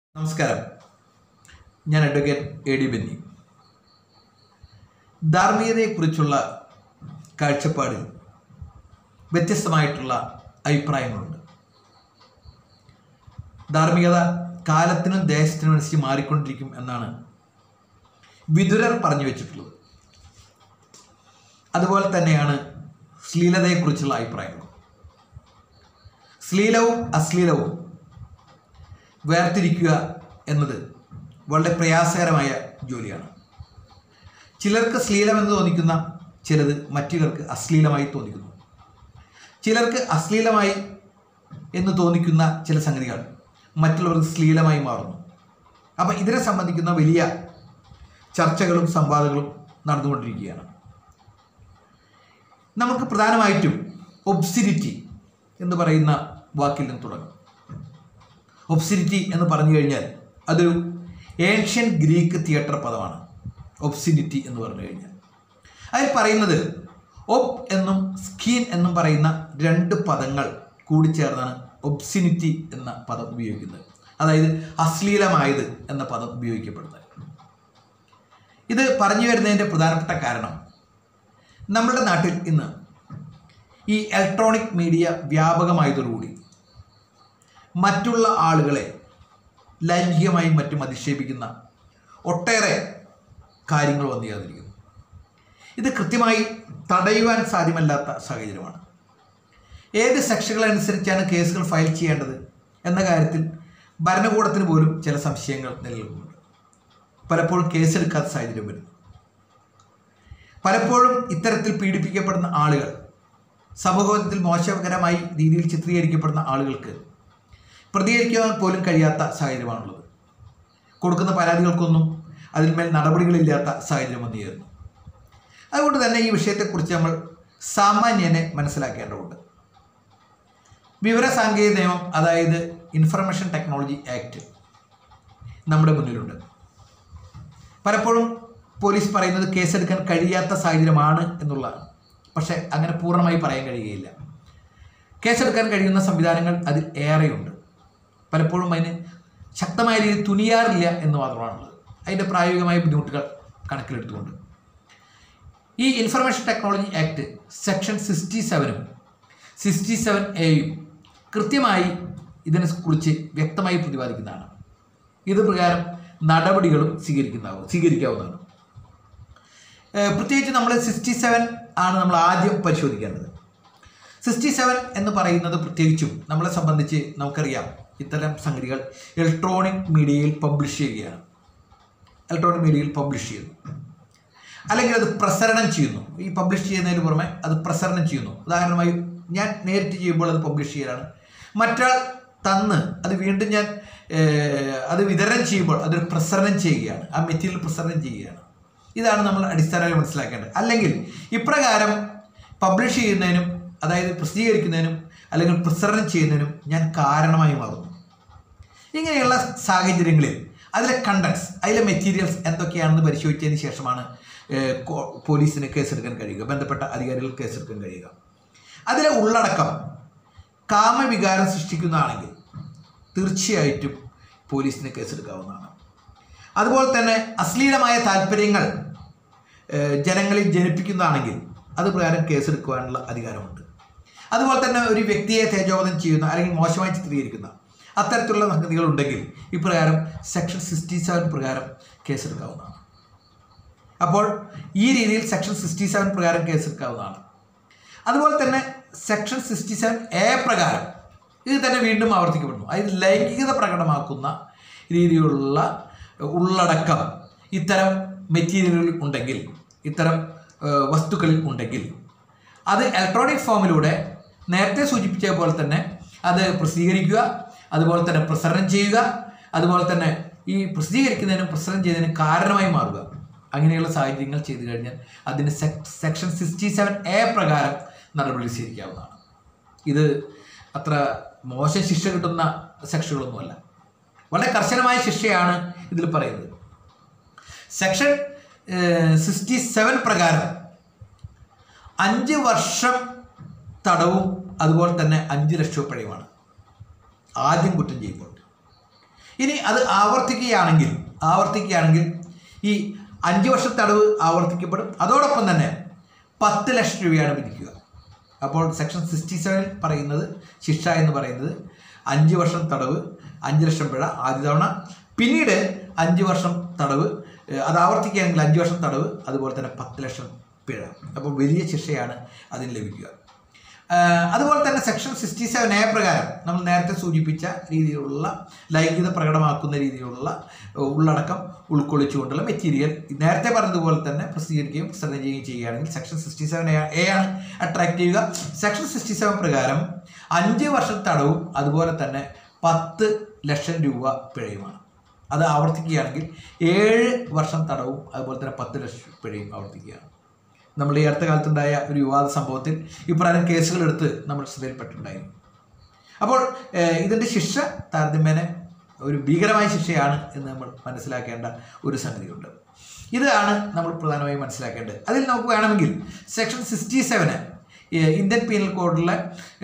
നമസ്കാരം ഞാൻ advocate A D Benny ധാർമ്മികതയെക്കുറിച്ചുള്ള കാഴ്ചപ്പാടിൽ വ്യത്യസ്തമായിട്ടുള്ള അഭിപ്രായങ്ങളുണ്ട് ധാർമ്മികത കാലത്തിനും ദേശത്തിനും അനുസരിച്ച് മാറിക്കൊണ്ടിരിക്കും എന്നാണ് വിതുരർ പറഞ്ഞു വെച്ചിട്ടുള്ളത് അതുപോലെ തന്നെയാണ് ശ്ലീലതയെക്കുറിച്ചുള്ള അഭിപ്രായങ്ങൾ ശ്ലീലവും അശ്ലീലവും വേർതിരിക്കുക എന്നത് വളരെ പ്രയാസകരമായ ജോലിയാണ് ചിലർക്ക് ശ്ലീലമെന്ന് തോന്നിക്കുന്ന ചിലത് മറ്റുള്ളവർക്ക് അശ്ലീലമായി തോന്നിക്കുന്നു ചിലർക്ക് അശ്ലീലമായി എന്ന് തോന്നിക്കുന്ന ചില സംഗതികൾ മറ്റുള്ളവർക്ക് ശ്ലീലമായി മാറുന്നു അപ്പം ഇതിനെ സംബന്ധിക്കുന്ന വലിയ ചർച്ചകളും സംവാദങ്ങളും നടന്നുകൊണ്ടിരിക്കുകയാണ് നമുക്ക് പ്രധാനമായിട്ടും ഒബ്സിഡിറ്റി എന്ന് പറയുന്ന വാക്കിൽ നിന്ന് തുടങ്ങും ഒബ്സിഡിറ്റി എന്ന് പറഞ്ഞു കഴിഞ്ഞാൽ അതൊരു ഏഷ്യൻ ഗ്രീക്ക് തിയേറ്റർ പദമാണ് ഒബ്സിഡിറ്റി എന്ന് പറഞ്ഞു കഴിഞ്ഞാൽ അതിൽ പറയുന്നത് ഒബ് എന്നും സ്കീൻ എന്നും പറയുന്ന രണ്ട് പദങ്ങൾ കൂടിച്ചേർന്നാണ് ഒബ്സിനിറ്റി എന്ന പദം ഉപയോഗിക്കുന്നത് അതായത് അശ്ലീലമായത് എന്ന പദം ഉപയോഗിക്കപ്പെടുന്നത് ഇത് പറഞ്ഞു വരുന്നതിൻ്റെ പ്രധാനപ്പെട്ട കാരണം നമ്മുടെ നാട്ടിൽ ഇന്ന് ഈ ഇലക്ട്രോണിക് മീഡിയ വ്യാപകമായതോടുകൂടി മറ്റുള്ള ആളുകളെ ലൈംഗികമായും മറ്റും അധിക്ഷേപിക്കുന്ന ഒട്ടേറെ കാര്യങ്ങൾ വന്നു ചേർന്നിരിക്കുന്നു ഇത് കൃത്യമായി തടയുവാൻ സാധ്യമല്ലാത്ത സാഹചര്യമാണ് ഏത് സെക്ഷനുകളനുസരിച്ചാണ് കേസുകൾ ഫയൽ ചെയ്യേണ്ടത് എന്ന കാര്യത്തിൽ ഭരണകൂടത്തിന് പോലും ചില സംശയങ്ങൾ നിലനിൽക്കുന്നുണ്ട് പലപ്പോഴും കേസെടുക്കാത്ത സാഹചര്യം വരുന്നു പലപ്പോഴും ഇത്തരത്തിൽ പീഡിപ്പിക്കപ്പെടുന്ന ആളുകൾ സമൂഹത്തിൽ മോശകരമായി രീതിയിൽ ചിത്രീകരിക്കപ്പെടുന്ന ആളുകൾക്ക് പ്രതികരിക്കുവാൻ പോലും കഴിയാത്ത സാഹചര്യമാണുള്ളത് കൊടുക്കുന്ന പരാതികൾക്കൊന്നും അതിന്മേൽ നടപടികളില്ലാത്ത സാഹചര്യം വന്നു ചേർന്നു അതുകൊണ്ട് തന്നെ ഈ വിഷയത്തെക്കുറിച്ച് നമ്മൾ സാമാന്യനെ മനസ്സിലാക്കേണ്ടതുണ്ട് വിവര സാങ്കേതിക നിയമം അതായത് ഇൻഫർമേഷൻ ടെക്നോളജി ആക്ട് നമ്മുടെ മുന്നിലുണ്ട് പലപ്പോഴും പോലീസ് പറയുന്നത് കേസെടുക്കാൻ കഴിയാത്ത സാഹചര്യമാണ് എന്നുള്ളതാണ് പക്ഷേ അങ്ങനെ പൂർണ്ണമായി പറയാൻ കഴിയുകയില്ല കേസെടുക്കാൻ കഴിയുന്ന സംവിധാനങ്ങൾ അതിൽ ഏറെയുണ്ട് പലപ്പോഴും അതിന് ശക്തമായ രീതിയിൽ തുനിയാറില്ല എന്ന് മാത്രമാണുള്ളത് അതിൻ്റെ പ്രായോഗികമായ ബുദ്ധിമുട്ടുകൾ കണക്കിലെടുത്തുകൊണ്ട് ഈ information technology act section sixty സെവനും സിക്സ്റ്റി സെവൻ എയും കൃത്യമായി ഇതിനെ കുറിച്ച് വ്യക്തമായി പ്രതിപാദിക്കുന്നതാണ് ഇത് പ്രകാരം നടപടികളും സ്വീകരിക്കുന്നതാവും സ്വീകരിക്കാവുന്നതാണ് ഏഹ് പ്രത്യേകിച്ച് നമ്മൾ സിക്സ്റ്റി സെവൻ ആണ് നമ്മൾ ആദ്യം പരിശോധിക്കേണ്ടത് സിക്സ്റ്റി സെവൻ എന്ന് പറയുന്നത് പ്രത്യേകിച്ചും നമ്മളെ സംബന്ധിച്ച് നമുക്കറിയാം ഇത്തരം സംഗതികൾ ഇലക്ട്രോണിക് മീഡിയയിൽ പബ്ലിഷ് ചെയ്യുകയാണ് ഇലക്ട്രോണിക് മീഡിയയിൽ പബ്ലിഷ് ചെയ്യുന്നു അല്ലെങ്കിൽ അത് പ്രസരണം ചെയ്യുന്നു ഈ പബ്ലിഷ് ചെയ്യുന്നതിന് പുറമെ അത് പ്രസരണം ചെയ്യുന്നു ഉദാഹരണമായി ഞാൻ നേരിട്ട് ചെയ്യുമ്പോൾ അത് പബ്ലിഷ് ചെയ്യലാണ് മറ്റാൾ തന്ന് അത് വീണ്ടും ഞാൻ ഏഹ്, അത് വിതരണം ചെയ്യുമ്പോൾ അതൊരു പ്രസരണം ചെയ്യുകയാണ് ആ മെറ്റീരിയൽ പ്രസരണം ചെയ്യുകയാണ് ഇതാണ് നമ്മൾ അടിസ്ഥാനമായി മനസ്സിലാക്കേണ്ടത് അല്ലെങ്കിൽ ഇപ്രകാരം പബ്ലിഷ് ചെയ്യുന്നതിനും അതായത് പ്രസിദ്ധീകരിക്കുന്നതിനും അല്ലെങ്കിൽ പ്രസരണം ചെയ്യുന്നതിനും ഞാൻ കാരണമായി മാറുന്നു ഇങ്ങനെയുള്ള സാഹചര്യങ്ങളിൽ അതിലെ കണ്ടൻസ് അതിലെ മെറ്റീരിയൽസ് എന്തൊക്കെയാണെന്ന് പരിശോധിച്ചതിന് ശേഷമാണ് ഏഹ്, കോ- പോലീസിന് കേസെടുക്കാൻ കഴിയുക ബന്ധപ്പെട്ട അധികാരികൾ കേസെടുക്കാൻ കഴിയുക അതിലെ ഉള്ളടക്കം കാമവികാരം സൃഷ്ടിക്കുന്നതാണെങ്കിൽ തീർച്ചയായിട്ടും പോലീസിന് കേസെടുക്കാവുന്നതാണ് അതുപോലെ തന്നെ അശ്ലീലമായ താല്പര്യങ്ങൾ ഏഹ്, ജനങ്ങളിൽ ജനിപ്പിക്കുന്നതാണെങ്കിൽ അത് പ്രകാരം കേസെടുക്കുവാനുള്ള അധികാരമുണ്ട് അതുപോലെ തന്നെ ഒരു വ്യക്തിയെ തേജോവധം ചെയ്യുന്ന അല്ലെങ്കിൽ മോശമായി ചിത്രീകരിക്കുന്ന അത്തരത്തിലുള്ള സംഗതികൾ ഉണ്ടെങ്കിൽ ഇപ്രകാരം സെക്ഷൻ സിക്സ്റ്റി സെവൻ പ്രകാരം കേസെടുക്കാവുന്നതാണ് അപ്പോൾ ഈ രീതിയിൽ സെക്ഷൻ സിക്സ്റ്റി സെവൻ പ്രകാരം കേസെടുക്കാവുന്നതാണ് അതുപോലെ തന്നെ സെക്ഷൻ സിക്സ്റ്റി സെവൻ എ പ്രകാരം ഇത് തന്നെ വീണ്ടും ആവർത്തിക്കപ്പെടുന്നു അതായത് ലൈംഗികത പ്രകടമാക്കുന്ന രീതിയിലുള്ള ഉള്ളടക്കം ഇത്തരം മെറ്റീരിയലുകളിൽ ഉണ്ടെങ്കിൽ ഇത്തരം ഏഹ്, വസ്തുക്കളിൽ ഉണ്ടെങ്കിൽ അത് ഇലക്ട്രോണിക് ഫോമിലൂടെ നേരത്തെ സൂചിപ്പിച്ച പോലെ തന്നെ അത് പ്രസിദ്ധീകരിക്കുക അതുപോലെ തന്നെ പ്രസരണം ചെയ്യുക അതുപോലെ തന്നെ ഈ പ്രസിദ്ധീകരിക്കുന്നതിനും പ്രസരണം ചെയ്യുന്നതിനും കാരണമായി മാറുക അങ്ങനെയുള്ള സാഹചര്യങ്ങൾ ചെയ്തു കഴിഞ്ഞാൽ അതിന് സെക്ഷൻ സിക്സ്റ്റി സെവൻ എ പ്രകാരം നടപടി സ്വീകരിക്കാവുന്നതാണ് ഇത് അത്ര മോശം ശിക്ഷ കിട്ടുന്ന സെക്ഷനുകളൊന്നുമല്ല വളരെ കർശനമായ ശിക്ഷയാണ് ഇതിൽ പറയുന്നത് സെക്ഷൻ സിക്സ്റ്റി സെവൻ പ്രകാരം അഞ്ച് വർഷം തടവും അതുപോലെ തന്നെ അഞ്ച് ലക്ഷം പിഴയുമാണ് ആദ്യം കുറ്റം ചെയ്യുമ്പോൾ ഇനി അത് ആവർത്തിക്കുകയാണെങ്കിൽ ആവർത്തിക്കുകയാണെങ്കിൽ ഈ അഞ്ച് വർഷം തടവ് ആവർത്തിക്കപ്പെടും അതോടൊപ്പം തന്നെ പത്ത് ലക്ഷം രൂപയാണ് വിധിക്കുക അപ്പോൾ സെക്ഷൻ സിക്സ്റ്റി സെവനിൽ പറയുന്നത് ശിക്ഷ എന്ന് പറയുന്നത് അഞ്ച് വർഷം തടവ് അഞ്ച് ലക്ഷം പിഴ ആദ്യ തവണ പിന്നീട് അഞ്ച് വർഷം തടവ് ഏഹ് അത് ആവർത്തിക്കുകയാണെങ്കിൽ അഞ്ച് വർഷം തടവ് അതുപോലെ തന്നെ പത്ത് ലക്ഷം പിഴ അപ്പോൾ വലിയ ശിക്ഷയാണ് അതിന് ലഭിക്കുക ആഹ് അതുപോലെ തന്നെ സെക്ഷൻ സിക്സ്റ്റി സെവൻ എ പ്രകാരം നമ്മൾ നേരത്തെ സൂചിപ്പിച്ച രീതിയിലുള്ള ലൈംഗികത പ്രകടമാക്കുന്ന രീതിയിലുള്ള ഏഹ് ഉള്ളടക്കം ഉൾക്കൊള്ളിച്ചുകൊണ്ടുള്ള മെറ്റീരിയൽ നേരത്തെ പറഞ്ഞതുപോലെ തന്നെ പ്രസിദ്ധീകരിക്കുകയും പ്രസരണം ചെയ്യുകയും ചെയ്യുകയാണെങ്കിൽ സെക്ഷൻ സിക്സ്റ്റി സെവൻ എ ആണ് അട്രാക്ട് ചെയ്യുക സെക്ഷൻ സിക്സ്റ്റി സെവൻ പ്രകാരം അഞ്ച് വർഷം തടവും അതുപോലെ തന്നെ പത്ത് ലക്ഷം രൂപ പിഴയുമാണ് അത് ആവർത്തിക്കുകയാണെങ്കിൽ ഏഴ് വർഷം തടവും അതുപോലെ തന്നെ പത്ത് ലക്ഷം പിഴയും ആവർത്തിക്കുകയാണ് നമ്മൾ ഈ അടുത്ത കാലത്തുണ്ടായ ഒരു വിവാദ സംഭവത്തിൽ ഇപ്രകാരം കേസുകൾ എടുത്ത് നമ്മൾ ശ്രദ്ധയിൽപ്പെട്ടിട്ടുണ്ടായിരുന്നു അപ്പോൾ ഏഹ്, ഇതിൻ്റെ ശിക്ഷ താരതമ്യേന ഒരു ഭീകരമായ ശിക്ഷയാണ് എന്ന് നമ്മൾ മനസ്സിലാക്കേണ്ട ഒരു സംഗതിയുണ്ട് ഇതാണ് നമ്മൾ പ്രധാനമായും മനസ്സിലാക്കേണ്ടത് അതിൽ നമുക്ക് വേണമെങ്കിൽ സെക്ഷൻ സിക്സ്റ്റി സെവന് ഇന്ത്യൻ പീനൽ കോഡിലെ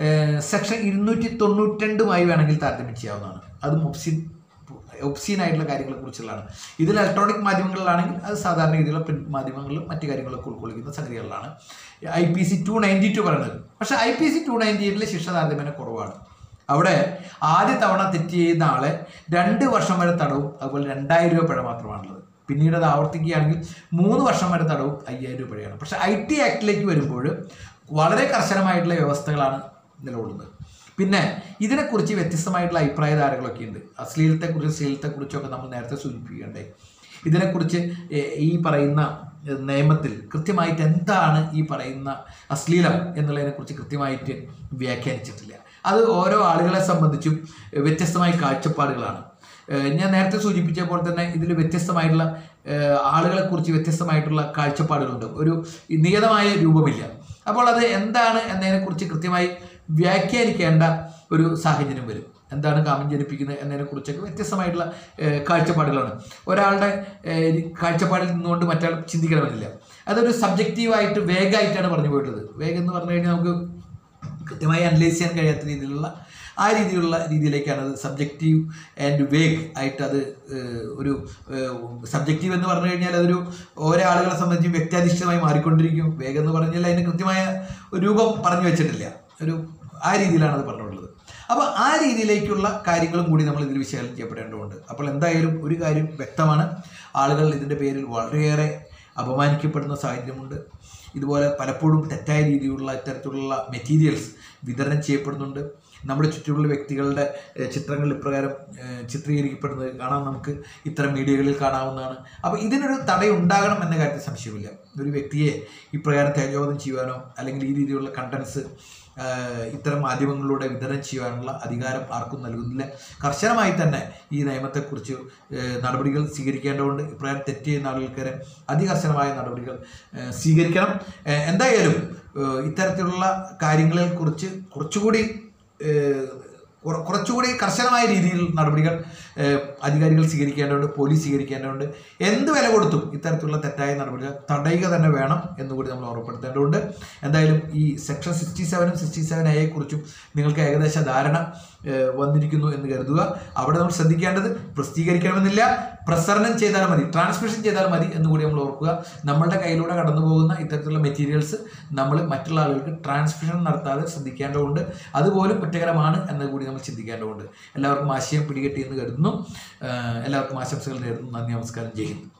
സെക്ഷൻ ഇരുന്നൂറ്റി തൊണ്ണൂറ്റിരണ്ടുമായി വേണമെങ്കിൽ താരതമ്യം ചെയ്യാവുന്നതാണ് അതും ഒപ്സിൻ ഒപ്സീൻ ആയിട്ടുള്ള കാര്യങ്ങളെ കുറിച്ചുള്ളതാണ് ഇതിൽ ഇലക്ട്രോണിക് മാധ്യമങ്ങളിലാണെങ്കിൽ അത് സാധാരണ രീതിയിലുള്ള പ്രിന്റ് മാധ്യമങ്ങളിലും മറ്റു കാര്യങ്ങളൊക്കെ ഉൾക്കൊള്ളിക്കുന്ന സംഗതികളിലാണ് I P C two ninety two പറയുന്നത് പക്ഷേ I P C two ninety എയ്റ്റിലെ ശിക്ഷ താരതമ്യേന കുറവാണ് അവിടെ ആദ്യ തവണ തെറ്റ് ചെയ്യുന്ന ആളെ രണ്ട് വർഷം വരെ തടവും അതുപോലെ രണ്ടായിരം രൂപ പിഴ മാത്രമാണുള്ളത് പിന്നീട് അത് ആവർത്തിക്കുകയാണെങ്കിൽ മൂന്ന് വർഷം വരെ തടവും അയ്യായിരം രൂപ പിഴയാണ് പക്ഷേ ഐ ടി ആക്ടിലേക്ക് വരുമ്പോൾ വളരെ കർശനമായിട്ടുള്ള വ്യവസ്ഥകളാണ് നിലകൊള്ളുന്നത് പിന്നെ ഇതിനെക്കുറിച്ച് വ്യത്യസ്തമായിട്ടുള്ള അഭിപ്രായധാരകളൊക്കെ ഉണ്ട് അശ്ലീലത്തെക്കുറിച്ച് ശ്ലീലത്തെക്കുറിച്ചൊക്കെ നമ്മൾ നേരത്തെ സൂചിപ്പിക്കുകയുണ്ടായി ഇതിനെക്കുറിച്ച് എ- ഈ പറയുന്ന എ, നിയമത്തിൽ കൃത്യമായിട്ട് എന്താണ് ഈ പറയുന്ന അശ്ലീലം എന്നുള്ളതിനെക്കുറിച്ച് കൃത്യമായിട്ട് വ്യാഖ്യാനിച്ചിട്ടില്ല അത് ഓരോ ആളുകളെ സംബന്ധിച്ചും എ, വ്യത്യസ്തമായ കാഴ്ചപ്പാടുകളാണ് ഏഹ് ഞാൻ നേരത്തെ സൂചിപ്പിച്ച പോലെ തന്നെ ഇതിൽ വ്യത്യസ്തമായിട്ടുള്ള ഏഹ് ആളുകളെക്കുറിച്ച് വ്യത്യസ്തമായിട്ടുള്ള കാഴ്ചപ്പാടുകളുണ്ട് ഒരു നിയതമായ രൂപമില്ല അപ്പോൾ അത് എന്താണ് എന്നതിനെക്കുറിച്ച് കൃത്യമായി വ്യാഖ്യാനിക്കേണ്ട ഒരു സാഹചര്യം വരും എന്താണ് കാമം ജനിപ്പിക്കുന്നത് എന്നതിനെക്കുറിച്ചൊക്കെ വ്യത്യസ്തമായിട്ടുള്ള ഏഹ് കാഴ്ചപ്പാടുകളാണ് ഒരാളുടെ ഏഹ് കാഴ്ചപ്പാടിൽ നിന്നുകൊണ്ട് മറ്റാൾ ചിന്തിക്കണമെന്നില്ല അതൊരു സബ്ജക്റ്റീവായിട്ട് വേഗമായിട്ടാണ് പറഞ്ഞു പോയിട്ടുള്ളത് വേഗം എന്ന് പറഞ്ഞു കഴിഞ്ഞാൽ നമുക്ക് കൃത്യമായി അനലൈസ് ചെയ്യാൻ കഴിയാത്ത രീതിയിലുള്ള ആ രീതിയിലുള്ള രീതിയിലേക്കാണ് അത് സബ്ജക്റ്റീവ് ആൻഡ് വേഗ് ആയിട്ട് അത് ഏഹ്, ഒരു സബ്ജക്റ്റീവ് എന്ന് പറഞ്ഞു കഴിഞ്ഞാൽ അതൊരു ഓരോ ആളുകളെ സംബന്ധിച്ച് വ്യക്തിയാധിഷ്ഠിതമായി മാറിക്കൊണ്ടിരിക്കും വേഗം എന്ന് പറഞ്ഞാൽ അതിന് കൃത്യമായ ഒരു രൂപം പറഞ്ഞു വെച്ചിട്ടില്ല ഒരു ആ രീതിയിലാണ് അത് പറഞ്ഞിട്ടുള്ളത് അപ്പോൾ ആ രീതിയിലേക്കുള്ള കാര്യങ്ങളും കൂടി നമ്മൾ ഇതിൽ വിശകലനം ചെയ്യപ്പെടേണ്ടതുണ്ട് അപ്പോൾ എന്തായാലും ഒരു കാര്യം വ്യക്തമാണ് ആളുകൾ ഇതിൻ്റെ പേരിൽ വളരെയേറെ അപമാനിക്കപ്പെടുന്ന സാഹചര്യമുണ്ട് ഇതുപോലെ പലപ്പോഴും തെറ്റായ രീതിയിലുള്ള ഇത്തരത്തിലുള്ള മെറ്റീരിയൽസ് വിതരണം ചെയ്യപ്പെടുന്നുണ്ട് നമ്മുടെ ചുറ്റുമുള്ള വ്യക്തികളുടെ ഏഹ്, ചിത്രങ്ങൾ ഇപ്രകാരം ഏഹ്, ചിത്രീകരിക്കപ്പെടുന്നത് കാണാൻ നമുക്ക് ഇത്തരം മീഡിയകളിൽ കാണാവുന്നതാണ് അപ്പോൾ ഇതിനൊരു തടയുണ്ടാകണം എന്ന കാര്യത്തിൽ സംശയമില്ല ഒരു വ്യക്തിയെ ഇപ്രകാരം തേജോവധം ചെയ്യുവാനോ അല്ലെങ്കിൽ ഈ രീതിയിലുള്ള കണ്ടൻസ് ഇത്തരം മാധ്യമങ്ങളിലൂടെ വിതരണം ചെയ്യാനുള്ള അധികാരം ആർക്കും നൽകുന്നില്ല കർശനമായി തന്നെ ഈ നിയമത്തെക്കുറിച്ച് ഏഹ്, നടപടികൾ സ്വീകരിക്കേണ്ടതുണ്ട് ഇപ്രകാരം തെറ്റ് ചെയ്യുന്ന ആളുകൾക്കെതിരെ അതികർശനമായ നടപടികൾ ഏഹ്, സ്വീകരിക്കണം ഏഹ്, എന്തായാലും ഏഹ്, ഇത്തരത്തിലുള്ള കാര്യങ്ങളെ കുറിച്ച് കുറച്ചുകൂടി ഏഹ്, കുറ- കുറച്ചുകൂടി കർശനമായ രീതിയിൽ നടപടികൾ ഏഹ്, അധികാരികൾ സ്വീകരിക്കേണ്ടതുണ്ട് പോലീസ് സ്വീകരിക്കേണ്ടതുണ്ട് എന്ത് വില കൊടുത്തും ഇത്തരത്തിലുള്ള തെറ്റായ നടപടികൾ തടയുക തന്നെ വേണം എന്നുകൂടി നമ്മൾ ഉറപ്പെടുത്തേണ്ടതുണ്ട് എന്തായാലും ഈ സെക്ഷൻ സിക്സ്റ്റി സെവനും സിക്സ്റ്റി സെവൻ എയെ കുറിച്ചും നിങ്ങൾക്ക് ഏകദേശ ധാരണ ഏഹ്, വന്നിരിക്കുന്നു എന്ന് കരുതുക അവിടെ നമ്മൾ ശ്രദ്ധിക്കേണ്ടത് പ്രസിദ്ധീകരിക്കണമെന്നില്ല പ്രസരണം ചെയ്താൽ മതി ട്രാൻസ്മിഷൻ ചെയ്താൽ മതി എന്നുകൂടി നമ്മൾ ഓർക്കുക നമ്മളുടെ കയ്യിലൂടെ കടന്നു പോകുന്ന ഇത്തരത്തിലുള്ള മെറ്റീരിയൽസ് നമ്മൾ മറ്റുള്ള ആളുകൾക്ക് ട്രാൻസ്മിഷൻ നടത്താതെ ശ്രദ്ധിക്കേണ്ടതുണ്ട് അതുപോലും കുറ്റകരമാണ് എന്ന് കൂടി നമ്മൾ ചിന്തിക്കേണ്ടതുണ്ട് എല്ലാവർക്കും ആശയം പിടികെട്ടി എന്ന് കരുതുന്നു ഏഹ് എല്ലാവർക്കും ആശംസകൾ നേരുന്നു നന്ദി നമസ്കാരം ജയ് ഹിന്ദ്